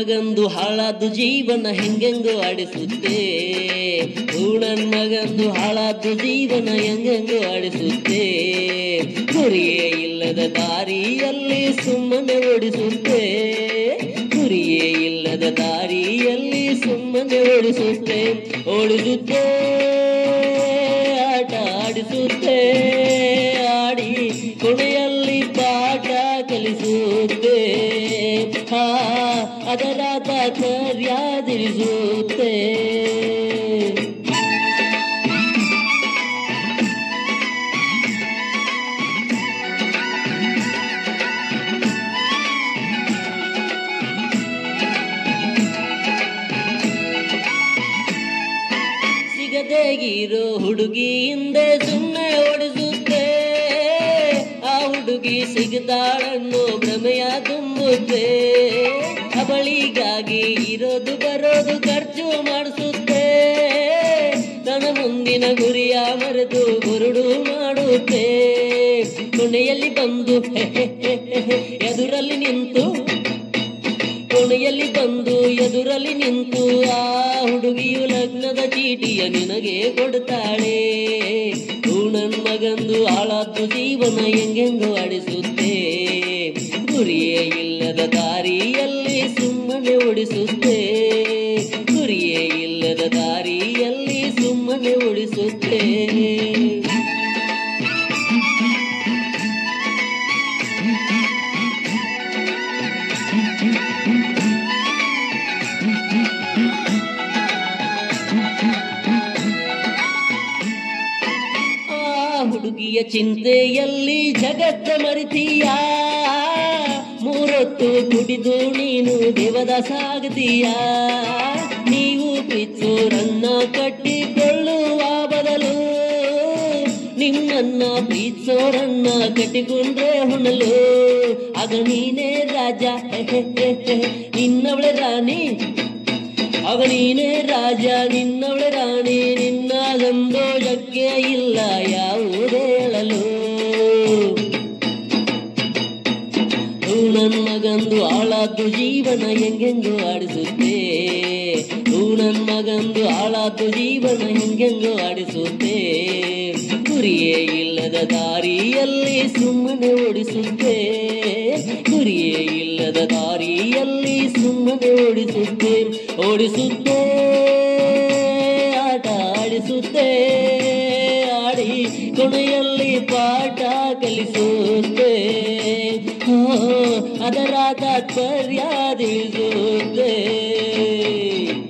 ಮಗಂದು ಹಾಳಾದ್ದು ಜೀವನ ಹೆಂಗೆಂಗೋ ಆಡಿಸುತ್ತೆ ಹೂ ನನ್ ಮಗಂದು ಹಾಳಾದ್ದು ಜೀವನ ಹೆಂಗೆಂಗೋ ಆಡಿಸುತ್ತೆ ಗುರಿಯೇ ಇಲ್ಲದ ದಾರಿಯಲ್ಲಿ ಸುಮ್ಮನೆ ಓಡಿಸುತ್ತೆ ಗುರಿಯೇ ಇಲ್ಲದ ದಾರಿಯಲ್ಲಿ ಸುಮ್ಮನೆ ಓಡಿಸುತ್ತೆ ಓಡಿಸುತ್ತೆ ಆಟ ಆಡಿಸುತ್ತೆ ಆಡಿ ಕೊನೆಯಲ್ಲಿ ಪಾಠ ಕಲಿಸುತ್ತೆ ಹಾ ಅದರ ತಾತ್ಪರ್ಯ ತಿಳಿಸುತ್ತೆ ಸಿಗದೇ ಇರೋ ಹುಡುಗಿ ಹಿಂದೆ ಸುಮ್ಮನೆ ಓಡಿಸುತ್ತೆ ಆ ಹುಡುಗಿ ಸಿಗದಾಳನ್ನು ಭ್ರಮೆಯ ತುಂಬುತ್ತೆ ಅವಳಿಗಾಗಿ ಇರೋದು ಬರೋದು ಖರ್ಚು ಮಾಡಿಸುತ್ತೆ ತನ್ನ ಮುಂದಿನ ಗುರಿಯ ಮರೆತು ಗುರುಡು ಮಾಡುತ್ತೆ ಕೊನೆಯಲ್ಲಿ ಬಂದು ಎದುರಲ್ಲಿ ನಿಂತು ಕೋಣೆಯಲ್ಲಿ ಬಂದು ಎದುರಲ್ಲಿ ನಿಂತು ಆ ಹುಡುಗಿಯು ಲಗ್ನದ ಚೀಟಿಯ ನಿನಗೆ ಕೊಡ್ತಾಳೆ ಹೂ ನನ್ ಮಗಂದು ಹಾಳಾದ್ದು ಜೀವನ ಹೆಂಗೆಂಗೋ ಆಡಿಸುತ್ತೆ ಗುರಿಯೇ ಇಲ್ಲದ ದಾರಿಯಲ್ಲಿ ಸುಮ್ಮನೆ ಓಡಿಸುತ್ತೆ ಗುರಿಯೇ ಇಲ್ಲದ ದಾರಿಯಲ್ಲಿ ಸುಮ್ಮನೆ ಓಡಿಸುತ್ತೆ ಆ ಹುಡುಗಿಯ ಚಿಂತೆಯಲ್ಲಿ ಜಗತ್ತ ಮರಿತೀಯ ಮೂರೊತ್ತು ಕುಡಿದು ನೀನು ದೇವದಾಸ ಆಗದೀಯ ನೀವು ಪ್ರೀತಿಸೋರನ್ನ ಕಟ್ಟಿಕೊಳ್ಳುವ ಬದಲು ನಿಮ್ಮನ್ನ ಪ್ರೀತಿಸೋರನ್ನ ಕಟ್ಟಿಕೊಂಡ್ರೆ ಹುಣಲು ಆಗ ನೀನೇ ರಾಜ ನಿನ್ನವಳೆ ರಾಣಿ ಆಗ ನೀನೇ ರಾಜ ನಿನ್ನವಳೆ ರಾಣಿ ನಿನ್ನ ಸಂತೋಷಕ್ಕೆ ಇಲ್ಲ ಯಾವುದೇ ಹೇಳಲು ಹೂ ನನ್ ಮಗಂದು ಹಾಳಾದ್ದು ಜೀವನ ಹೆಂಗೆಂಗೋ ಆಡಿಸುತ್ತೆ ಹೂ ನನ್ ಮಗಂದು ಹಾಳಾದ್ದು ಜೀವನ ಹೆಂಗೆಂಗೋ ಆಡಿಸುತ್ತೆ ಗುರಿಯೇ ಇಲ್ಲದ ದಾರಿಯಲ್ಲಿ ಸುಮ್ಮನೆ ಓಡಿಸುತ್ತೆ ಗುರಿಯೇ ಇಲ್ಲದ ದಾರಿಯಲ್ಲಿ ಸುಮ್ಮನೆ ಓಡಿಸುತ್ತೆ ಓಡಿಸುತ್ತೆ ಆಟ ಆಡಿಸುತ್ತೆ ಆಡಿ ಕೊನೆಯಲ್ಲಿ ಪಾಠ ಕಲಿಸುತ್ತೆ ಹೋ, ಅದರ ತಾತ್ಪರ್ಯ ತಿಳಿಸುತ್ತೆ